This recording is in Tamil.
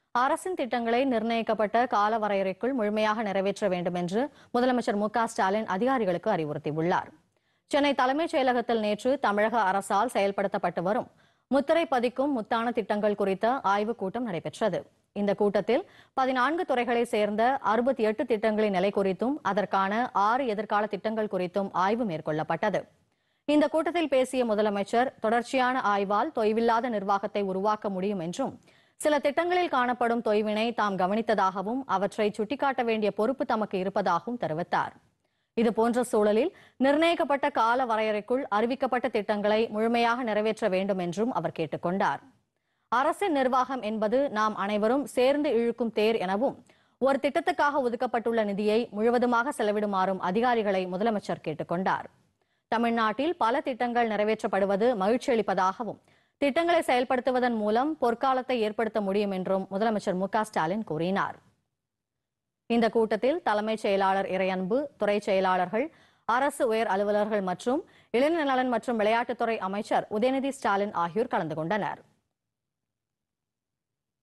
அரசின் திட்டங்களை நிர்ணயிக்கப்பட்ட கால வரையறைக்குள் முழுமையாக நிறைவேற்ற வேண்டும் என்று முதலமைச்சர் மு க ஸ்டாலின் அதிகாரிகளுக்கு அறிவுறுத்தியுள்ளார் சென்னை தலைமைச் செயலகத்தில் நேற்று தமிழக அரசால் செயல்படுத்தப்பட்டு வரும் முத்திரை பதிக்கும் முத்தான திட்டங்கள் குறித்த ஆய்வுக் கூட்டம் நடைபெற்றது இந்த கூட்டத்தில் பதினான்கு துறைகளை சேர்ந்த அறுபத்தி எட்டு திட்டங்களின் நிலை குறித்தும் அதற்கான ஆறு எதிர்கால திட்டங்கள் குறித்தும் ஆய்வு மேற்கொள்ளப்பட்டது இந்த கூட்டத்தில் பேசிய முதலமைச்சர் தொடர்ச்சியான ஆய்வால் தொய்வில்லாத நிர்வாகத்தை உருவாக்க முடியும் என்றும் சில திட்டங்களில் காணப்படும் தொய்வினை தாம் கவனித்ததாகவும் அவற்றை சுட்டிக்காட்ட வேண்டிய பொறுப்பு தமக்கு இருப்பதாகவும் தெரிவித்தார் இதுபோன்ற சூழலில் நிர்ணயிக்கப்பட்ட கால வரையறைக்குள் அறிவிக்கப்பட்ட திட்டங்களை முழுமையாக நிறைவேற்ற வேண்டும் என்றும் அவர் கேட்டுக்கொண்டார் அரசின் நிர்வாகம் என்பது நாம் அனைவரும் சேர்ந்து இழுக்கும் தேர் எனவும் ஒரு திட்டத்துக்காக ஒதுக்கப்பட்டுள்ள நிதியை முழுவதுமாக செலவிடுமாறும் அதிகாரிகளை முதலமைச்சர் கேட்டுக்கொண்டார் தமிழ்நாட்டில் பல திட்டங்கள் நிறைவேற்றப்படுவது மகிழ்ச்சி அளிப்பதாகவும் திட்டங்களை செயல்படுத்துவதன் மூலம் பொற்காலத்தை ஏற்படுத்த முடியும் என்றும் முதலமைச்சர் மு க ஸ்டாலின் கூறினார் இந்த கூட்டத்தில் தலைமைச் செயலாளர் இறையன்பு துறை செயலாளர்கள் அரசு உயர் அலுவலர்கள் மற்றும் இளைஞர் நலன் மற்றும் விளையாட்டுத்துறை அமைச்சர் உதயநிதி ஸ்டாலின் ஆகியோர் கலந்து கொண்டனர்